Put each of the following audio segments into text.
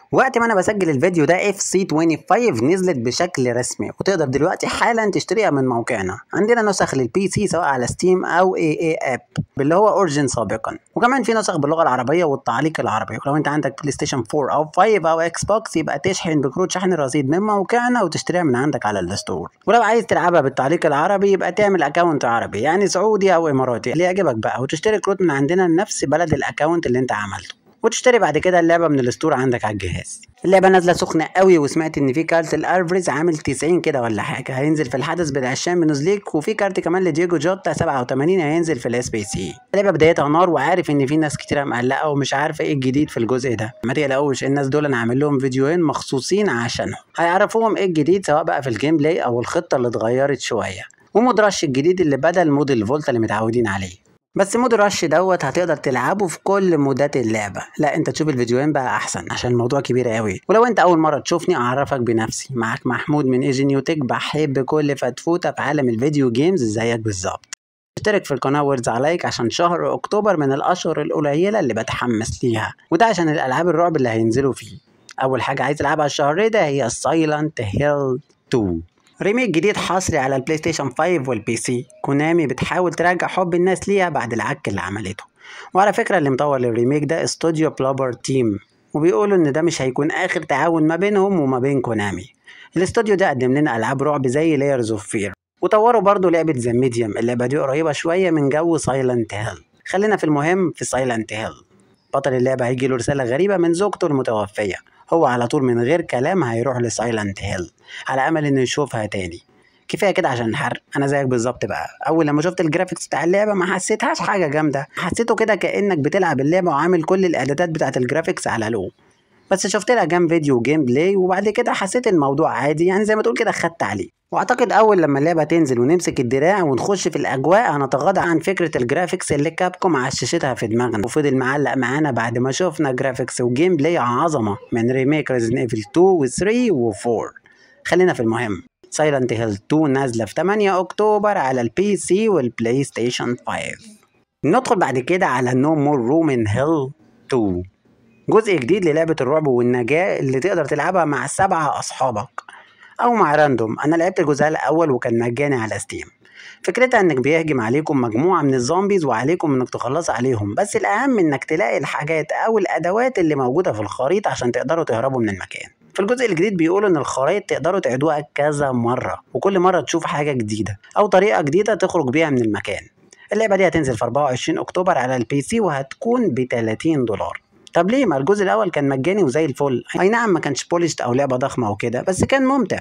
وقت ما انا بسجل الفيديو ده اف سي 25 نزلت بشكل رسمي وتقدر دلوقتي حالا تشتريها من موقعنا عندنا نسخ للبي سي سواء على ستيم او اي اي اب اللي هو اورجن سابقا وكمان في نسخ باللغه العربيه والتعليق العربي ولو انت عندك بلاي ستيشن 4 او 5 او اكس بوكس يبقى تشحن بكروت شحن الرصيد من موقعنا وتشتريها من عندك على الستور ولو عايز تلعبها بالتعليق العربي يبقى تعمل اكونت عربي يعني سعودي او اماراتي اللي يعجبك بقى وتشتري كروت من عندنا لنفس بلد الاكونت اللي انت عملته وتشتري بعد كده اللعبه من الستور عندك على الجهاز اللعبه نازله سخنه قوي وسمعت ان في كارت الارفريز عامل 90 كده ولا حاجه هينزل في الحدث بتاع الشامبيونز ليج وفي كارت كمان لدييجو جوتا 87 هينزل في الاس بي سي اللعبه بدايتها نار وعارف ان في ناس كتيره مقلقه ومش عارفه ايه الجديد في الجزء ده ما تقلقوش الناس دول انا عامل لهم فيديوهين مخصوصين عشانهم هيعرفوهم ايه الجديد سواء بقى في الجيم بلاي او الخطه اللي اتغيرت شويه ومود رش الجديد اللي بدل مود الفولتا اللي متعودين عليه بس مود رش دوت هتقدر تلعبه في كل مودات اللعبة لا انت تشوف الفيديوهين بقى احسن عشان الموضوع كبير قوي ولو انت اول مرة تشوفني اعرفك بنفسي معاك محمود من ايجي نيوتك بحب كل فتفوتة في عالم الفيديو جيمز زيك بالظبط اشترك في القناة وارز عليك عشان شهر اكتوبر من الاشهر القليلة اللي بتحمس ليها وده عشان الالعاب الرعب اللي هينزلوا فيه اول حاجة عايز العبها الشهر ده هي سايلنت هيل 2 ريميك جديد حصري على البلاي ستيشن 5 والبي سي كونامي بتحاول ترجع حب الناس ليها بعد العك اللي عملته وعلى فكرة اللي مطور الريميك ده استوديو بلوبر تيم وبيقولوا ان ده مش هيكون اخر تعاون ما بينهم وما بين كونامي الاستوديو ده قدم لنا العاب رعب زي لايرز اوف فير وطوروا برضه لعبة ذا ميديوم اللعبة دي قريبة شوية من جو سايلنت هيل خلينا في المهم في سايلنت هيل بطل اللعبة هيجي له رسالة غريبة من زوجته المتوفية هو على طول من غير كلام هيروح لسايلنت هيل على امل انه يشوفها تاني كفايه كده عشان الحرق انا زيك بالظبط بقى اول لما شفت الجرافيكس بتاع اللعبه ما حسيتهاش حاجه جامده حسيته كده كانك بتلعب اللعبه وعامل كل الاعدادات بتاعه الجرافيكس على لو بس شفت لها كام فيديو جيم بلاي وبعد كده حسيت الموضوع عادي يعني زي ما تقول كده خدت عليه واعتقد اول لما اللعبه تنزل ونمسك الدراع ونخش في الاجواء هنتغاضى عن فكره الجرافيكس اللي كابكوم عششتها في دماغنا وفضل معلق معانا بعد ما شفنا جرافيكس وجيم بلاي عظمه من ريميك ريزن ايفل 2 و3 و4 خلينا في المهم سايلنت هيل 2 نازله في 8 اكتوبر على البي سي والبلاي ستيشن 5 ندخل بعد كده على نو مور روم ان هيل 2 جزء جديد للعبة الرعب والنجاة اللي تقدر تلعبها مع سبعة أصحابك أو مع راندوم أنا لعبت الجزء الأول وكان مجاني على ستيم فكرتها انك بيهجم عليكم مجموعة من الزومبيز وعليكم انك تخلص عليهم بس الأهم انك تلاقي الحاجات أو الأدوات اللي موجودة في الخريطة عشان تقدروا تهربوا من المكان في الجزء الجديد بيقولوا ان الخرايط تقدروا تعيدوها كذا مرة وكل مرة تشوف حاجة جديدة أو طريقة جديدة تخرج بيها من المكان اللعبة دي هتنزل في 24 أكتوبر على البي سي وهتكون ب 30 دولار طب ليه ما الجزء الاول كان مجاني وزي الفل اي نعم ما كانش بوليشت او لعبه ضخمه وكده بس كان ممتع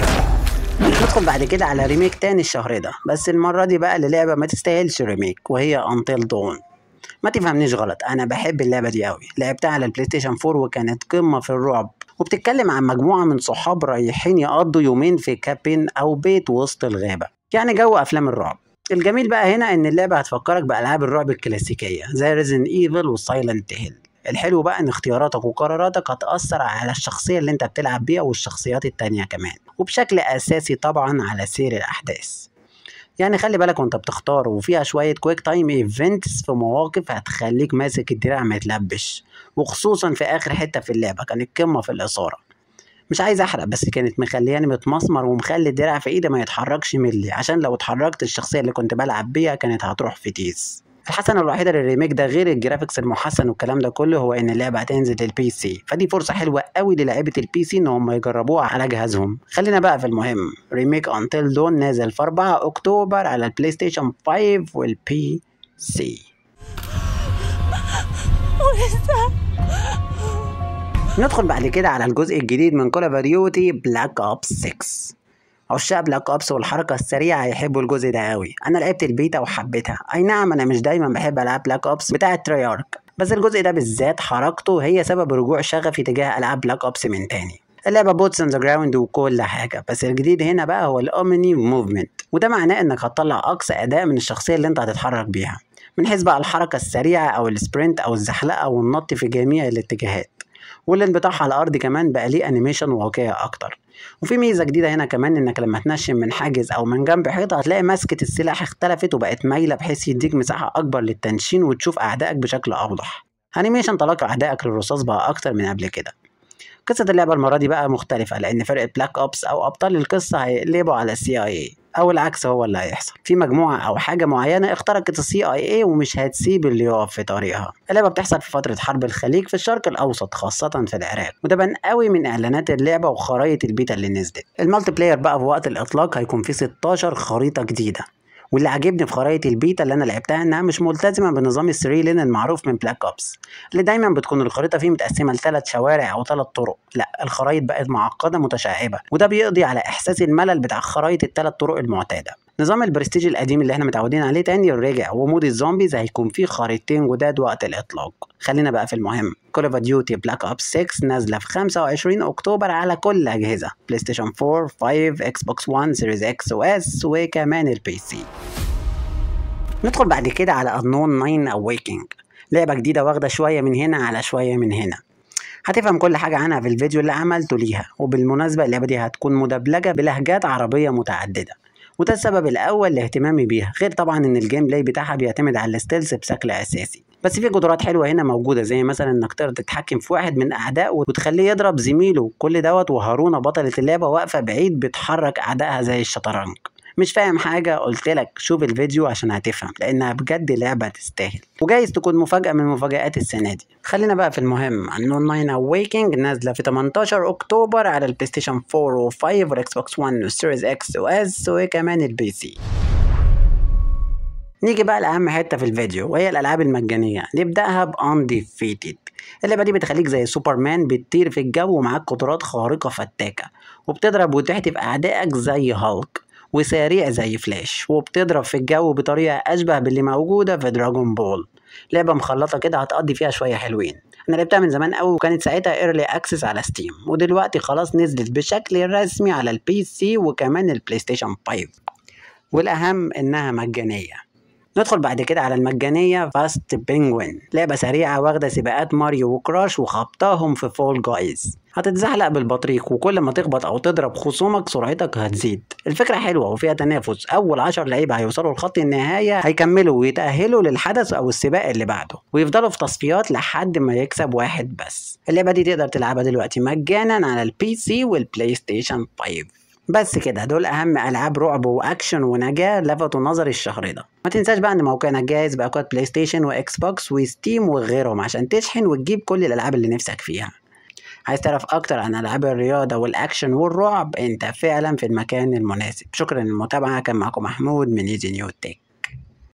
ندخل بعد كده على ريميك تاني الشهر ده بس المره دي بقى للعبه ما تستاهلش ريميك وهي انتل دون ما تفهمنيش غلط انا بحب اللعبه دي قوي لعبتها على البلاي ستيشن 4 وكانت قمه في الرعب وبتتكلم عن مجموعه من صحاب رايحين يقضوا يومين في كابين او بيت وسط الغابه يعني جو افلام الرعب الجميل بقى هنا ان اللعبه هتفكرك بالعاب الرعب الكلاسيكيه زي ريزن ايفل وسايلنت هيل الحلو بقى ان اختياراتك وقراراتك هتأثر على الشخصية اللي انت بتلعب بيها والشخصيات التانية كمان وبشكل اساسي طبعا على سير الاحداث يعني خلي بالك وانت بتختار وفيها شوية كويك تايم ايفنتس في مواقف هتخليك ماسك الدراع ما يتلبش وخصوصا في اخر حتة في اللعبة كانت قمة في الاثارة مش عايز احرق بس كانت مخلياني متمسمر ومخلي الدراع في ايدي ما يتحركش ملي عشان لو اتحركت الشخصية اللي كنت بلعب بيها كانت هتروح في تيس الحسنه الوحيده للريميك ده غير الجرافيكس المحسن والكلام ده كله هو ان اللعبه هتنزل للبي سي فدي فرصه حلوه قوي للاعيبه البي سي ان هم يجربوها على جهازهم خلينا بقى في المهم ريميك انتل دون نازل في 4 اكتوبر على البلاي ستيشن 5 والبي سي ندخل بعد كده على الجزء الجديد من كول اوف ديوتي بلاك اوبس 6 عشاق بلاك اوبس والحركه السريعه هيحبوا الجزء ده قوي انا لعبت البيتا وحبيتها اي نعم انا مش دايما بحب العاب بلاك اوبس بتاعه تريارك بس الجزء ده بالذات حركته هي سبب رجوع شغفي تجاه العاب بلاك اوبس من تاني اللعبه بوتس ان ذا جراوند وكل حاجه بس الجديد هنا بقى هو الاومني موفمنت وده معناه انك هتطلع اقصى اداء من الشخصيه اللي انت هتتحرك بيها من حيث بقى الحركه السريعه او السبرنت او الزحلقه والنط في جميع الاتجاهات والانبطاح على الارض كمان بقى ليه انيميشن واقعي اكتر وفي ميزه جديده هنا كمان انك لما تنشم من حاجز او من جنب حيطه هتلاقي مسكه السلاح اختلفت وبقت مايله بحيث يديك مساحه اكبر للتنشين وتشوف اعدائك بشكل اوضح انيميشن تلاقي اعدائك للرصاص بقى اكتر من قبل كده قصة اللعبة المرة دي بقى مختلفة لأن فرقة بلاك أوبس أو أبطال القصة هيقلبوا على السي اي اي أو العكس هو اللي هيحصل في مجموعة أو حاجة معينة اخترقت السي اي اي ومش هتسيب اللي يقف في طريقها اللعبة بتحصل في فترة حرب الخليج في الشرق الأوسط خاصة في العراق وده بان قوي من إعلانات اللعبة وخرايط البيتا اللي نزلت المالتي بلاير بقى في وقت الإطلاق هيكون فيه 16 خريطة جديدة واللي عاجبني في خرائط البيتا اللي انا لعبتها انها مش ملتزمه بنظام الثري لين المعروف من بلاك اوبس اللي دايما بتكون الخريطه فيه متقسمه لثلاث شوارع او ثلاث طرق لا الخرائط بقت معقده متشعبه وده بيقضي على احساس الملل بتاع خرائط الثلاث طرق المعتاده نظام البرستيج القديم اللي احنا متعودين عليه تاني رجع ومود الزومبيز هيكون فيه خريطتين جداد وقت الاطلاق خلينا بقى في المهم كول اوف ديوتي بلاك اوبس 6 نازله في 25 اكتوبر على كل الاجهزه بلاي ستيشن 4 5 اكس بوكس 1 سيريز اكس او اس وكمان البي سي ندخل بعد كده على Unknown 9 Awakening لعبة جديدة واخدة شوية من هنا على شوية من هنا هتفهم كل حاجة عنها في الفيديو اللي عملته ليها وبالمناسبة اللعبة دي هتكون مدبلجة بلهجات عربية متعددة وده السبب الأول لاهتمامي بيها غير طبعا إن الجيم بلاي بتاعها بيعتمد على الستيلز بشكل أساسي بس في قدرات حلوة هنا موجودة زي مثلا إنك تقدر تتحكم في واحد من أعداء وتخليه يضرب زميله كل دوت وهارونا بطلة اللعبة واقفة بعيد بتحرك أعدائها زي الشطرنج مش فاهم حاجة قلت لك شوف الفيديو عشان هتفهم لأنها بجد لعبة تستاهل وجايز تكون مفاجأة من مفاجآت السنة دي خلينا بقى في المهم Unknown 9 Awakening نازلة في 18 أكتوبر على البلاي ستيشن 4 و5 والإكس بوكس 1 والسيريز إكس و إس وكمان البي سي نيجي بقى لأهم حتة في الفيديو وهي الألعاب المجانية نبدأها ب Undefeated اللعبة دي بتخليك زي سوبرمان بتطير في الجو ومعاك قدرات خارقة فتاكة وبتضرب وتحتف أعدائك زي هالك وسريع زي فلاش وبتضرب في الجو بطريقة أشبه باللي موجودة في دراجون بول لعبة مخلطة كده هتقضي فيها شوية حلوين أنا لعبتها من زمان قوي وكانت ساعتها ايرلي اكسس على ستيم ودلوقتي خلاص نزلت بشكل رسمي على البي سي وكمان البلاي ستيشن 5 والأهم إنها مجانية ندخل بعد كده على المجانية فاست بينجوين لعبة سريعة واخدة سباقات ماريو وكراش وخبطاهم في فول جايز هتتزحلق بالبطريق وكل ما تخبط او تضرب خصومك سرعتك هتزيد الفكرة حلوة وفيها تنافس اول عشر لعيبة هيوصلوا لخط النهاية هيكملوا ويتأهلوا للحدث او السباق اللي بعده ويفضلوا في تصفيات لحد ما يكسب واحد بس اللعبة دي تقدر تلعبها دلوقتي مجانا على البي سي والبلاي ستيشن 5 بس كده دول اهم العاب رعب واكشن ونجاه لفتوا نظري الشهر ده ما تنساش بقى ان موقعنا جاهز باكواد بلاي ستيشن واكس بوكس وستيم وغيرهم عشان تشحن وتجيب كل الالعاب اللي نفسك فيها عايز تعرف اكتر عن العاب الرياضه والاكشن والرعب انت فعلا في المكان المناسب شكرا للمتابعه كان معكم محمود من ايزي نيو تك